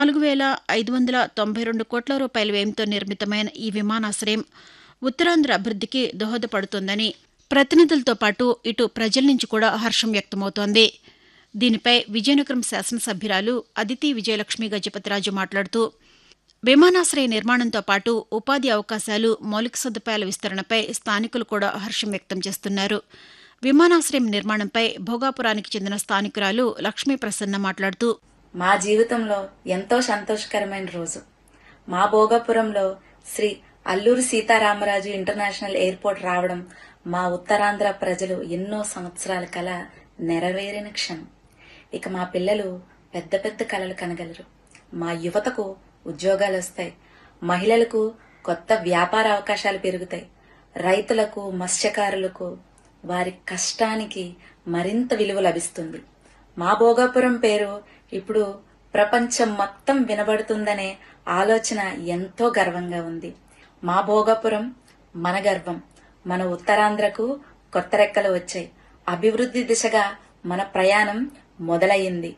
నాలుగు వేల ఐదు వందల తొంభై రెండు కోట్ల రూపాయల వ్యయంతో నిర్మితమైన ఈ విమానాశ్రయం ఉత్తరాంధ్ర అభివృద్ధికి దోహదపడుతోందని ప్రతినిధులతో పాటు ఇటు ప్రజల నుంచి కూడా హర్షం వ్యక్తమవుతోంది దీనిపై విజయనగరం శాసనసభ్యురాలు అదితి విజయలక్ష్మి గజపతిరాజు మాట్లాడుతూ విమానాశ్రయ నిర్మాణంతో పాటు ఉపాధి అవకాశాలు మౌలిక సదుపాయాల విస్తరణపై స్థానికులు కూడా హర్షం వ్యక్తం చేస్తున్నారు విమానాశ్రయం నిర్మాణంపై భోగాపురానికి చెందిన స్థానికురాలు లక్ష్మీ ప్రసన్న మాట్లాడుతూ మా జీవితంలో ఎంతో సంతోషకరమైన రోజు మా భోగాపురంలో శ్రీ అల్లూరి సీతారామరాజు ఇంటర్నేషనల్ ఎయిర్పోర్ట్ రావడం మా ఉత్తరాంధ్ర ప్రజలు ఎన్నో సంవత్సరాల కల నెరవేరిన క్షణం ఇక మా పిల్లలు పెద్ద పెద్ద కలలు కనగలరు మా యువతకు ఉద్యోగాలు వస్తాయి మహిళలకు కొత్త వ్యాపార అవకాశాలు పెరుగుతాయి రైతులకు మత్స్యకారులకు వారి కష్టానికి మరింత విలువ లభిస్తుంది మా భోగాపురం పేరు ఇప్పుడు ప్రపంచం మొత్తం వినబడుతుందనే ఆలోచన ఎంతో గర్వంగా ఉంది మా భోగాపురం మన గర్వం మన ఉత్తరాంధ్రకు కొత్త రెక్కలు వచ్చాయి అభివృద్ధి దిశగా మన ప్రయాణం మొదలయ్యింది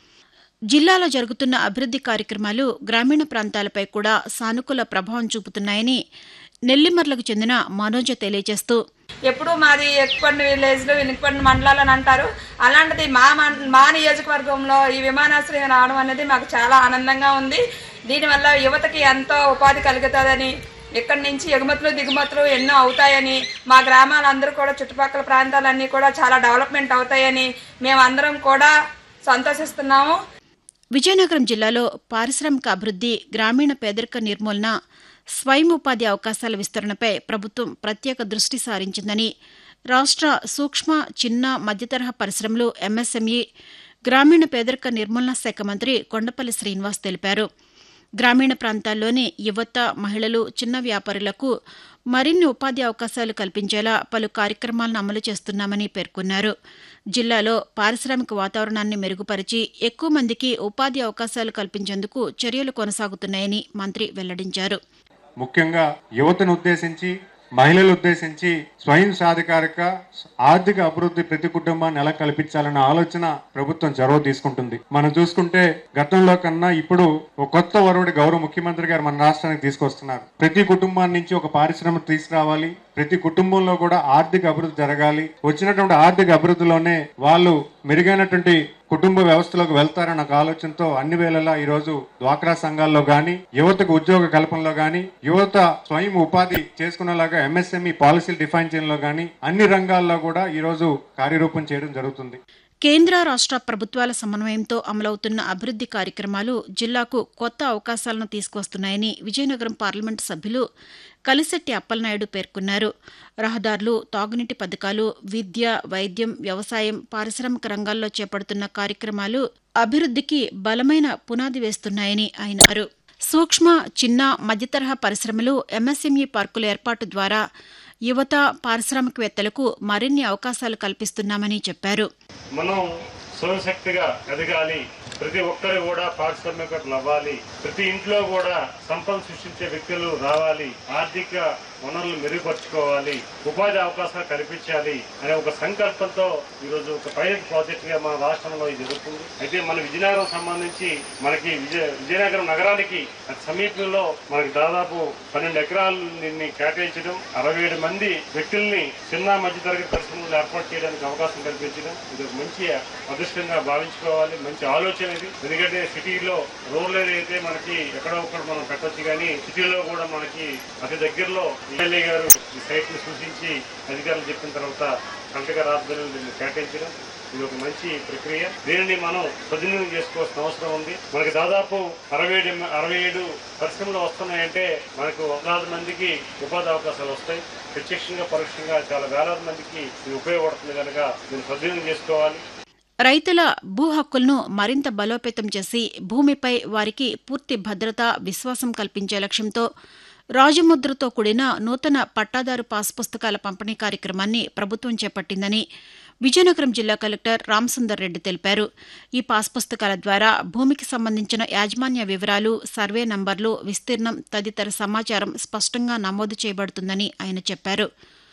జిల్లాలో జరుగుతున్న అభివృద్ది కార్యక్రమాలు గ్రామీణ ప్రాంతాలపై కూడా సానుకూల ప్రభావం చూపుతున్నాయని నెల్లిమర్లకు చెందిన మనోజ తెలియజేస్తూ ఎప్పుడు మాది ఎక్కుపండి విలేజ్లు ఇనుకపండి మండలాలు అని అంటారు అలాంటిది మా మన్- మా నియోజకవర్గంలో ఈ విమానాశ్రయం రావడం అనేది మాకు చాలా ఆనందంగా ఉంది దీనివల్ల యువతకి ఎంతో ఉపాధి కలుగుతుందని ఇక్కడి నుంచి ఎగుమతులు దిగుమతులు ఎన్నో అవుతాయని మా గ్రామాలందరూ కూడా చుట్టుపక్కల ప్రాంతాలన్నీ కూడా చాలా డెవలప్మెంట్ అవుతాయని మేమందరం కూడా సంతోషిస్తున్నాము విజయనగరం జిల్లాలో పారిశ్రామిక అభివృద్ది గ్రామీణ పేదరిక నిర్మూలన స్వయం ఉపాధి అవకాశాల విస్తరణపై ప్రభుత్వం ప్రత్యేక దృష్టి సారించిందని రాష్ట్ర సూక్ష్మ చిన్న మధ్యతరహా పరిశ్రమలు ఎంఎస్ఎంఈ గ్రామీణ పేదరిక నిర్మూలన శాఖ మంత్రి కొండపల్లి శ్రీనివాస్ తెలిపారు గ్రామీణ ప్రాంతాల్లోని యువత మహిళలు చిన్న వ్యాపారులకు మరిన్ని ఉపాధి అవకాశాలు కల్పించేలా పలు కార్యక్రమాలను అమలు చేస్తున్నామని పేర్కొన్నారు జిల్లాలో పారిశ్రామిక వాతావరణాన్ని మెరుగుపరిచి ఎక్కువ మందికి ఉపాధి అవకాశాలు కల్పించేందుకు చర్యలు కొనసాగుతున్నాయని మంత్రి వెల్లడించారు ముఖ్యంగా యువతను ఉద్దేశించి మహిళలు ఉద్దేశించి స్వయం సాధికారిక ఆర్థిక అభివృద్ధి ప్రతి కుటుంబాన్ని ఎలా కల్పించాలన్న ఆలోచన ప్రభుత్వం చొరవ తీసుకుంటుంది మనం చూసుకుంటే గతంలో కన్నా ఇప్పుడు ఒక కొత్త వరుడి గౌరవ ముఖ్యమంత్రి గారు మన రాష్ట్రానికి తీసుకొస్తున్నారు ప్రతి కుటుంబాన్ని నుంచి ఒక పారిశ్రమ తీసుకురావాలి ప్రతి కుటుంబంలో కూడా ఆర్థిక అభివృద్ధి జరగాలి వచ్చినటువంటి ఆర్థిక అభివృద్ధిలోనే వాళ్ళు మెరుగైనటువంటి కుటుంబ వ్యవస్థలోకి వెళ్తారన్న ఒక ఆలోచనతో అన్ని వేళలా ఈ రోజు డ్వాక్రా సంఘాల్లో గాని యువతకు ఉద్యోగ కల్పనలో గాని యువత స్వయం ఉపాధి చేసుకునేలాగా ఎంఎస్ఎంఈ పాలసీలు డిఫైన్ చేయడంలో గాని అన్ని రంగాల్లో కూడా ఈ రోజు కార్యరూపం చేయడం జరుగుతుంది కేంద్ర రాష్ట్ర ప్రభుత్వాల సమన్వయంతో అమలవుతున్న అభివృద్ది కార్యక్రమాలు జిల్లాకు కొత్త అవకాశాలను తీసుకొస్తున్నాయని విజయనగరం పార్లమెంటు సభ్యులు కలిశెట్టి అప్పలనాయుడు పేర్కొన్నారు రహదారులు తాగునీటి పథకాలు విద్య వైద్యం వ్యవసాయం పారిశ్రామిక రంగాల్లో చేపడుతున్న కార్యక్రమాలు అభివృద్దికి బలమైన పునాది వేస్తున్నాయని ఆయన అన్నారు సూక్ష్మ చిన్న మధ్యతరహా పరిశ్రమలు ఎంఎస్ఎంఈ పార్కుల ఏర్పాటు ద్వారా యువత పారిశ్రామికవేత్తలకు మరిన్ని అవకాశాలు కల్పిస్తున్నామని చెప్పారు మనం స్వశక్తిగా ఎదగాలి ప్రతి ఒక్కరు కూడా పారిశ్రామికతలు అవ్వాలి ప్రతి ఇంట్లో కూడా సంపద సృష్టించే వ్యక్తులు రావాలి ఆర్థిక వనరులు మెరుగుపరుచుకోవాలి ఉపాధి అవకాశాలు కల్పించాలి అనే ఒక సంకల్పంతో ఈరోజు ఒక పైలట్ ప్రాజెక్ట్ గా మన రాష్ట్రంలో ఇది జరుగుతుంది అయితే మన విజయనగరం సంబంధించి మనకి విజయ విజయనగరం నగరానికి అతి సమీపంలో మనకి దాదాపు పన్నెండు ఎకరాలని కేటాయించడం అరవై ఏడు మంది వ్యక్తుల్ని చిన్న మధ్య తరగతి పరిశ్రమలు ఏర్పాటు చేయడానికి అవకాశం కల్పించడం ఇది ఒక మంచి అదృష్టంగా భావించుకోవాలి మంచి ఆలోచన ఇది ఎందుకంటే సిటీలో రూరల్ ఏరియా అయితే మనకి ఎక్కడో ఒక్కడ మనం పెట్టొచ్చు కానీ సిటీలో కూడా మనకి అతి దగ్గరలో ఎమ్మెల్యే గారు ఈ సైట్ ని సూచించి అధికారులు చెప్పిన తర్వాత కలెక్టర్ గారు ఆధ్వర్యంలో దీన్ని కేటాయించడం ఇది ఒక మంచి ప్రక్రియ దీనిని మనం సద్వినియోగం చేసుకోవాల్సిన అవసరం ఉంది మనకి దాదాపు అరవై ఏడు అరవై ఏడు పరిశ్రమలు వస్తున్నాయంటే మనకు వందలాది మందికి ఉపాధి అవకాశాలు వస్తాయి ప్రత్యక్షంగా పరోక్షంగా చాలా వేలాది మందికి ఇది ఉపయోగపడుతుంది కనుక దీన్ని సద్వినియోగం చేసుకోవాలి రైతుల భూ హక్కులను మరింత బలోపేతం చేసి భూమిపై వారికి పూర్తి భద్రత విశ్వాసం కల్పించే లక్ష్యంతో రాజముద్రతో కూడిన నూతన పట్టాదారు పాస్ పుస్తకాల పంపిణీ కార్యక్రమాన్ని ప్రభుత్వం చేపట్టిందని విజయనగరం జిల్లా కలెక్టర్ రామసుందర్ రెడ్డి తెలిపారు ఈ పాస్ పుస్తకాల ద్వారా భూమికి సంబంధించిన యాజమాన్య వివరాలు సర్వే నంబర్లు విస్తీర్ణం తదితర సమాచారం స్పష్టంగా నమోదు చేయబడుతుందని ఆయన చెప్పారు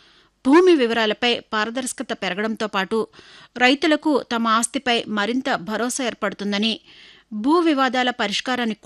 భూమి వివరాలపై పారదర్శకత పెరగడంతో పాటు రైతులకు తమ ఆస్తిపై మరింత భరోసా ఏర్పడుతుందని భూ వివాదాల పరిష్కారానికి